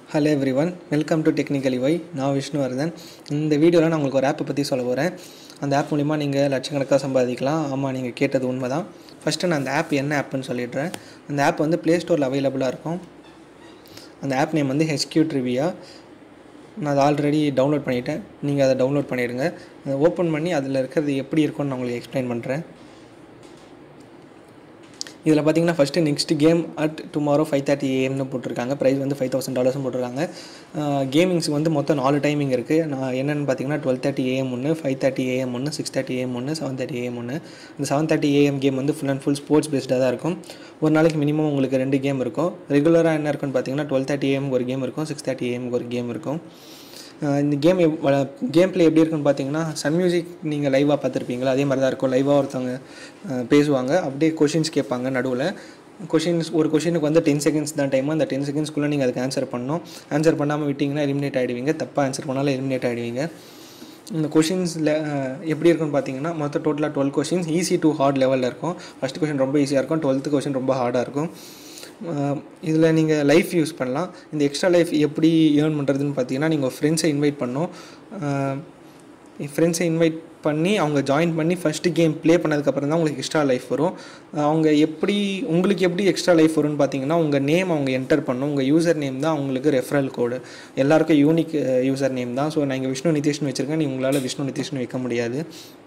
hello everyone welcome to technically why நான் விஷ்ணுவர்தன் இந்த வீடியோவில் நான் உங்களுக்கு ஒரு ஆப்பை பற்றி சொல்ல போகிறேன் அந்த ஆப் மூலிமா நீங்கள் லட்சக்கணக்காக சம்பாதிக்கலாம் ஆமாம் நீங்கள் கேட்டது உண்மை தான் ஃபஸ்ட்டு நான் அந்த ஆப் என்ன ஆப்புன்னு சொல்லிடுறேன் அந்த ஆப் வந்து ப்ளே ஸ்டோரில் அவைலபிளாக இருக்கும் அந்த ஆப் நேம் வந்து ஹெச்கியூ ட்ரிவியா நான் அதை ஆல்ரெடி டவுன்லோட் பண்ணிட்டேன் நீங்கள் அதை டவுன்லோட் பண்ணிடுங்க அதை ஓப்பன் பண்ணி அதில் இருக்கிறது எப்படி இருக்கும்னு நான் உங்களுக்கு எக்ஸ்பிளைன் பண்ணுறேன் இதில் பார்த்தீங்கன்னா first next game at tomorrow five thirty ஏஎம்னு போட்டிருக்காங்க ப்ரைஸ் வந்து ஃபைவ் தௌசண்ட் டாலர்ஸும் போட்டிருக்காங்க கேமிங்ஸ் வந்து மொத்தம் நாலு டைமிங் இருக்குது நான் என்னென்னு பார்த்தீங்கன்னா டுவெல் தேர்ட்டி ஏஎம் ஒன்று ஃபைவ் தேர்ட்டி ஏஎம் ஒன்று சிக்ஸ் தேர்ட்டி ஏஎம் ஒன்று செவன் தேர்ட்டி ஏஎம் ஒன்று இந்த செவன் தேர்ட்டி ஏஎம் கேம் வந்து ஃபுல் அண்ட் ஃபுல் ஸ்போர்ட்ஸ் பேஸ்டாக தான் இருக்கும் ஒரு நாளைக்கு மினிமம் உங்களுக்கு ரெண்டு கேம் இருக்கும் ரெகுலராக என்ன இருக்குன்னு பார்த்தீங்கன்னா டுவெல் தேர்ட்டி ஏஎம்க்கு ஒரு கேம் இருக்கும் சிக்ஸ் தேர்ட்டி ஏஎம்க்கு ஒரு கேம் இருக்கும் இந்த கேம் கேம் ப்ளே எப்படி இருக்குன்னு பார்த்தீங்கன்னா சன் மியூசிக் நீங்கள் லைவாக பார்த்துருப்பீங்களா அதே மாதிரி தான் இருக்கும் லைவாக ஒருத்தவங்க பேசுவாங்க அப்படியே கொஷின்ஸ் கேட்பாங்க நடுவில் கொஷின்ஸ் ஒரு கொஷினுக்கு வந்து டென் செகண்ட்ஸ் தான் டைம் அந்த டென் செகண்ட்ஸ்க்குள்ளே நீங்கள் அதுக்கு ஆன்சர் பண்ணணும் ஆன்சர் பண்ணாமல் விட்டிங்கன்னா எலிமினேட் ஆகிடுவீங்க தப்பாக ஆன்சர் பண்ணாலும் எலிமினேட் ஆகிடுவீங்க இந்த கொஷின்ஸில் எப்படி இருக்குன்னு பார்த்தீங்கன்னா மொத்தம் டோட்டலாக twelve questions easy to hard லெவலில் இருக்கும் ஃபஸ்ட் கொஷின் ரொம்ப ஈஸியாக இருக்கும் டுவெல்த்து கொஷின் ரொம்ப ஹார்டாக இருக்கும் இதில் நீங்கள் லைஃப் யூஸ் பண்ணலாம் இந்த எக்ஸ்ட்ரா லைஃப் எப்படி ஏர்ன் பண்ணுறதுன்னு பார்த்தீங்கன்னா நீங்கள் ஃப்ரெண்ட்ஸை இன்வைட் பண்ணணும் ஃப்ரெண்ட்ஸை இன்வைட் பண்ணி அவங்க ஜாயின் பண்ணி ஃபஸ்ட்டு கேம் ப்ளே பண்ணதுக்கப்புறம் தான் உங்களுக்கு எக்ஸ்ட்ரா லைஃப் வரும் அவங்க எப்படி உங்களுக்கு எப்படி எக்ஸ்ட்ரா லைஃப் வரும்னு பார்த்தீங்கன்னா உங்கள் நேம் அவங்க என்டர் பண்ணணும் உங்கள் யூசர் நேம் தான் அவங்களுக்கு ரெஃபரல் கோடு எல்லாருக்கும் யூனிக் யூசர் நேம் தான் ஸோ நான் இங்கே விஷ்ணு நிதிஷ்னு வச்சுருக்கேன் நீ உங்களால் விஷ்ணு நிதிஷ்னு வைக்க முடியாது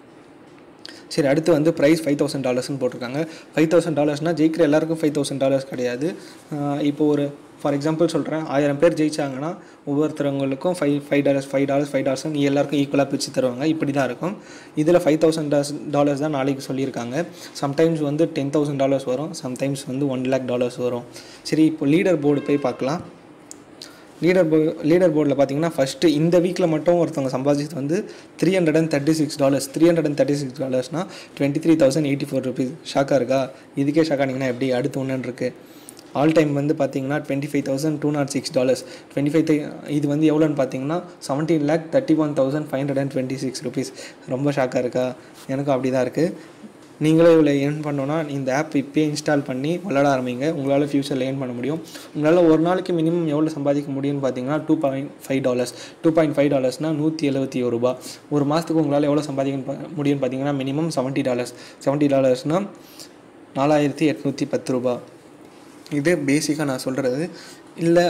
சரி அடுத்து வந்து ப்ரைஸ் ஃபைவ் தௌசண்ட் டாலர்ஸ்னு போட்டிருக்காங்க ஃபைவ் தௌசண்ட் டாலர்ஸ்னால் ஜெயிக்கிற எல்லாருக்கும் ஃபைவ் தௌசண்ட் டாலர்ஸ் கிடையாது இப்போ ஒரு ஃபார் எக்ஸாம்பிள் சொல்கிறேன் ஆயிரம் பேர் ஜெயிச்சாங்கன்னா ஒவ்வொருத்தவங்களுக்கும் five five dollars five dollars five dollars நீ எல்லாருக்கும் ஈக்குவலாக பிரித்து தருவாங்க இப்படி தான் இருக்கும் இதில் ஃபைவ் தௌசண்ட் டாலர்ஸ் டாலர்ஸ் தான் நாளைக்கு சொல்லியிருக்காங்க சம்டைம்ஸ் வந்து டென் தௌசண்ட் டாலர்ஸ் வரும் சம்டைம்ஸ் வந்து ஒன் லேக் டாலர்ஸ் வரும் சரி இப்போ லீடர் போர்டு போய் பார்க்கலாம் லீடர் போ லீடர் போர்டில் பார்த்தீங்கன்னா ஃபஸ்ட்டு இந்த வீக்கில் மட்டும் ஒருத்தவங்க சம்பாதிச்சது வந்து three hundred and thirty six dollars three hundred and thirty six டாலர்ஸ்னால் twenty three thousand eighty four rupees ஷாக்காக இருக்கா இதுக்கே ஷாக்கானிங்கன்னா எப்படி அடுத்து ஒன்றுன்னு இருக்குது ஆல் டைம் வந்து பார்த்தீங்கன்னா twenty five thousand two nought six dollars twenty five இது வந்து எவ்வளோன்னு பார்த்தீங்கன்னா seventeen lakh thirty one thousand five hundred and twenty six rupees ரொம்ப ஷாக்காக இருக்கா எனக்கும் அப்படி தான் இருக்குது நீங்களே இவ்வளோ ஏர்ன் பண்ணோன்னா இந்த ஆப் இப்போயே இன்ஸ்டால் பண்ணி விளாட ஆரம்பிங்க உங்களால் ஃப்யூச்சரில் ஏர்ன் பண்ண முடியும் உங்களால் ஒரு நாளைக்கு மினிமம் எவ்வளோ சம்பாதிக்க முடியும்னு பார்த்தீங்கன்னா two point five dollars two point five டாலர்ஸ்னால் நூற்றி எழுபத்தி ஒரு ரூபா ஒரு மாதத்துக்கு உங்களால் எவ்வளோ சம்பாதிக்க முடியும்னு பார்த்தீங்கன்னா மினிமம் செவன்ட்டி டாலர்ஸ் செவன்ட்டி டாலர்ஸ்னால் நாலாயிரத்தி எட்நூற்றி பத்து ரூபா இது பேசிக்காக நான் சொல்கிறது இல்லை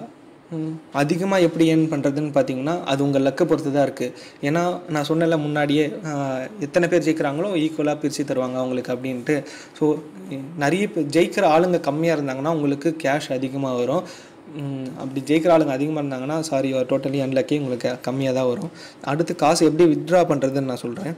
அதிகமாக எப்படி ஏர்ன் பண்ணுறதுன்னு பார்த்தீங்கன்னா அது உங்கள் லக்கை பொறுத்து தான் இருக்குது ஏன்னா நான் சொன்னல முன்னாடியே எத்தனை பேர் ஜெயிக்கிறாங்களோ ஈக்குவலாக பிரித்து தருவாங்க அவங்களுக்கு அப்படின்ட்டு ஸோ நிறைய பேர் ஜெயிக்கிற ஆளுங்க கம்மியாக இருந்தாங்கன்னா உங்களுக்கு கேஷ் அதிகமாக வரும் அப்படி ஜெயிக்கிற ஆளுங்க அதிகமாக இருந்தாங்கன்னா சாரி டோட்டலி அன்லக்கி உங்களுக்கு கம்மியாக தான் வரும் அடுத்து காசு எப்படி வித்ட்ரா பண்ணுறதுன்னு நான் சொல்கிறேன்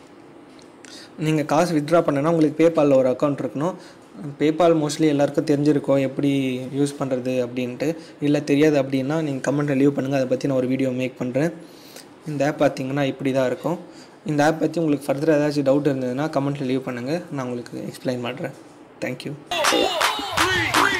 நீங்கள் காசு வித்ட்ரா பண்ணனா உங்களுக்கு பேபாலில் ஒரு அக்கௌண்ட் இருக்கணும் பேபால் மோஸ்ட்லி எல்லாருக்கும் தெரிஞ்சிருக்கோம் எப்படி யூஸ் பண்ணுறது அப்படின்ட்டு இல்லை தெரியாது அப்படின்னா நீங்கள் கமெண்ட்டில் லீவ் பண்ணுங்கள் அதை பற்றி நான் ஒரு வீடியோ மேக் பண்ணுறேன் இந்த ஆப் பார்த்தீங்கன்னா இப்படி தான் இருக்கும் இந்த ஆப் பற்றி உங்களுக்கு ஃபர்தராக ஏதாச்சும் டவுட் இருந்ததுன்னா கமெண்ட்டில் லீவ் பண்ணுங்கள் நான் உங்களுக்கு எக்ஸ்பிளைன் பண்ணுறேன் தேங்க்யூ